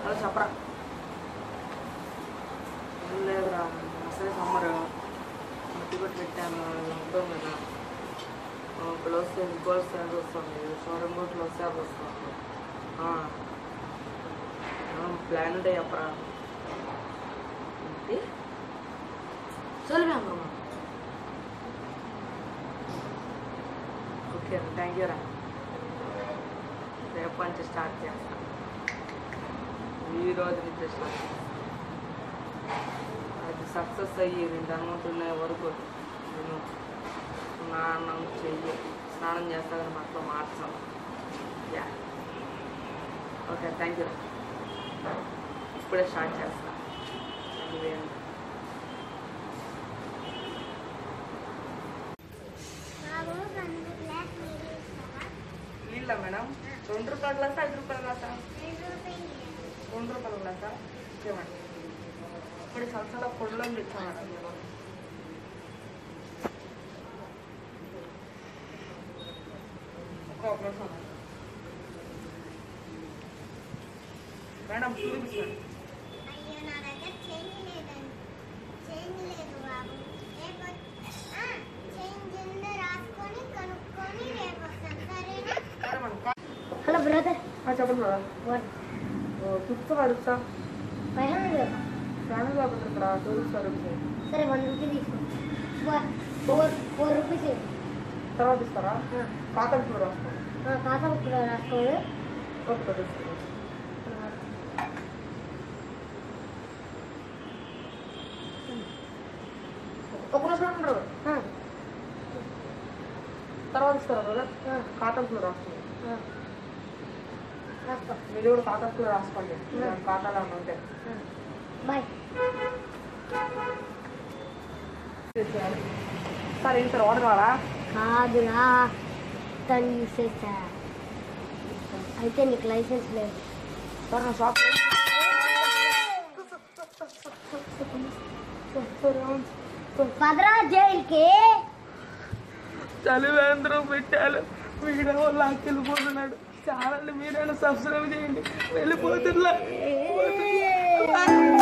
అలా చెప్పరా ఏం లేదురా అసలే సమ్మర్ మట్టి కొట్టి పెట్టాను లాక్డౌన్ కదా ఇప్పుడు వస్తే ఇంకోటి సేద వస్తుంది సోరం బోట్లు వస్తే అది వస్తుంది ప్లాన్ ఉంటే చెప్పరా ఏంటి చదివా అమ్మా ఓకే థ్యాంక్ యూ రా రేపు నుంచి స్టార్ట్ చేస్తా ఈ రోజు నుంచి స్టార్ట్ చేస్తా అది సక్సెస్ అయ్యి నేను ధనవంతున్న వరకు నేను స్నానం చెయ్యి స్నానం చేస్తా కానీ మాతో మార్చాను యా ఓకే థ్యాంక్ యూ ఇప్పుడే స్టార్ట్ చేస్తా ఇదేంటి బాబు రెండు గ్లాస్ నీళ్ళు ఇస్తావా నీళ్ళ మేడం రెండు రూపాయల గ్లాసా ఐదు రూపాయల గ్లాసా రెండు రూపాయలు రెండు రూపాయల గ్లాసా ఇవ్వండి ఇప్పుడు సంవత్సరాల పొడిలో ఇచ్చాను మేడం నేను ఒక నిమిషం మేడం చూపించండి అయ్యో నా దగ్గర చేంజ్ లేదండి చేంజ్ లేదు బాబు రేపు ఆ, చేంజ్ ఉందో రాసుకొని కనుక్కొని రేపు వస్తాను సరేనా సరే మేడం హలో బ్రదర్ చెప్పండి మేడం వాట్ ఫిఫ్త్ పడుస్తా ఫైవ్ హండ్రెడ్ ఫ్యామిలీ కాబట్టి ఇక్కడ టూరిస్ట్ సర్వీస్ సరే వన్ రూపీ తీసుకో ఫోర్ ఫోర్ రూపీస్ తర్వాత ఇస్తారా కాకర కూడా రాస్తాను ఖాతా కూడా రాసుకోండి ఓకే తీసుకోండి ఒక నిమిషం ఉండరు తర్వాత ఇస్తారా బ్రదర్ ఖాతాలో రాసుకోండి రాసుకో మీరు కూడా ఖాతాలో రాసుకోండి Hmm. ఖాతాలో ఉంటే బాయ్ సార్ ఏంటి సార్ ఆర్డర్ కావాలా కాదురా తను యూస్ చేస్తా అయితే నీకు లైసెన్స్ లేదు సార్ నా షాప్ పదరా జైలుకి చలివేంద్రం పెట్టారు వీడియో వాళ్ళు వెళ్ళిపోతున్నాడు ఛానల్ మీరైనా సబ్స్క్రైబ్ చేయండి వెళ్ళిపోతున్నా